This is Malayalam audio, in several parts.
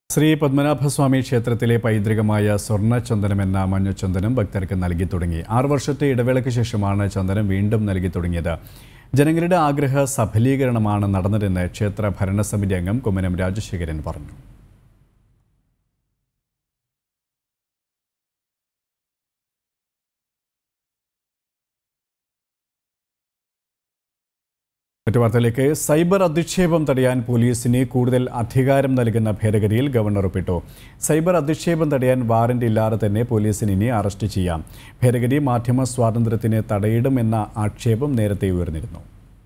ശ്രീ പത്മനാഭസ്വാമി ക്ഷേത്രത്തിലെ പൈതൃകമായ സ്വർണ്ണചന്ദനം എന്ന മഞ്ഞച്ചന്ദനം ഭക്തർക്ക് നൽകി തുടങ്ങി ആറു വർഷത്തെ ഇടവേളയ്ക്ക് ശേഷമാണ് ചന്ദനം വീണ്ടും നൽകി തുടങ്ങിയത് ജനങ്ങളുടെ ആഗ്രഹ സഫലീകരണമാണ് നടന്നതെന്ന് ക്ഷേത്ര ഭരണസമിതി അംഗം കുമ്മനം രാജശേഖരൻ പറഞ്ഞു മറ്റു വാർത്തയിലേക്ക് സൈബർ അധിക്ഷേപം തടയാൻ പോലീസിന് കൂടുതൽ അധികാരം നൽകുന്ന ഭേദഗതിയിൽ ഗവർണർ ഒപ്പിട്ടു സൈബർ അധിക്ഷേപം തടയാൻ വാറന്റ് ഇല്ലാതെ തന്നെ പോലീസിന് ഇനി അറസ്റ്റ് ചെയ്യാം ഭേദഗതി മാധ്യമ സ്വാതന്ത്ര്യത്തിന് തടയിടുമെന്ന ആക്ഷേപം നേരത്തെ ഉയർന്നിരുന്നു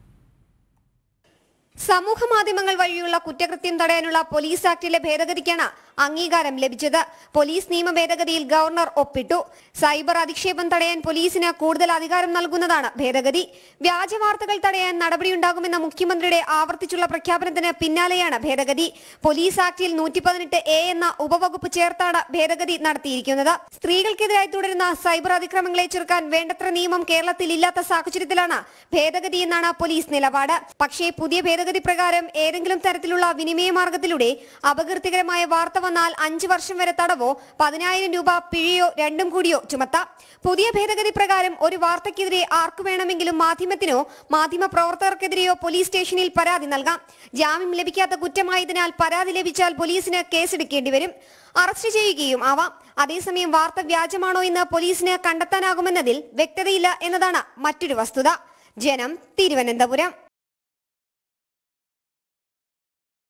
സമൂഹ മാധ്യമങ്ങൾ വഴിയുള്ള കുറ്റകൃത്യം തടയാനുള്ള പോലീസ് ആക്ടിലെ ഭേദഗതിക്കാണ് അംഗീകാരം ലഭിച്ചത് പോലീസ് നിയമ ഭേദഗതിയിൽ ഗവർണർ ഒപ്പിട്ടു സൈബർ അധിക്ഷേപം തടയാൻ പോലീസിന് കൂടുതൽ അധികാരം നൽകുന്നതാണ് ഭേദഗതി വ്യാജ വാർത്തകൾ തടയാൻ നടപടിയുണ്ടാകുമെന്ന മുഖ്യമന്ത്രിയുടെ ആവർത്തിച്ചുള്ള പ്രഖ്യാപനത്തിന് പിന്നാലെയാണ് ഭേദഗതി പോലീസ് ആക്ടിൽ നൂറ്റി പതിനെട്ട് എ എന്ന ഉപവകുപ്പ് ചേർത്താണ് ഭേദഗതി നടത്തിയിരിക്കുന്നത് സ്ത്രീകൾക്കെതിരായി തുടരുന്ന സൈബർ അതിക്രമങ്ങളെ ചെറുക്കാൻ വേണ്ടത്ര നിയമം കേരളത്തിൽ ഇല്ലാത്ത സാഹചര്യത്തിലാണ് ഭേദഗതി എന്നാണ് പോലീസ് നിലപാട് പക്ഷേ പുതിയ ഭേദഗതി പ്രകാരം ഏതെങ്കിലും തരത്തിലുള്ള വിനിമയ മാർഗത്തിലൂടെ അപകീർത്തികരമായ വാർത്ത വന്നാൽ അഞ്ചു വർഷം വരെ തടവോ പതിനായിരം രൂപ പിഴയോ രണ്ടും കൂടിയോ ചുമത്താം പുതിയ ഭേദഗതി പ്രകാരം ഒരു വാർത്തയ്ക്കെതിരെ ആർക്കു വേണമെങ്കിലും മാധ്യമത്തിനോ മാധ്യമ പ്രവർത്തകർക്കെതിരെയോ പോലീസ് സ്റ്റേഷനിൽ പരാതി നൽകാം ജാമ്യം ലഭിക്കാത്ത കുറ്റമായതിനാൽ പരാതി ലഭിച്ചാൽ പോലീസിന് കേസെടുക്കേണ്ടി വരും അറസ്റ്റ് ചെയ്യുകയും ആവാം അതേസമയം വാർത്ത വ്യാജമാണോ എന്ന് പോലീസിന് കണ്ടെത്താനാകുമെന്നതിൽ വ്യക്തതയില്ല എന്നതാണ് മറ്റൊരു വസ്തുത ജനം തിരുവനന്തപുരം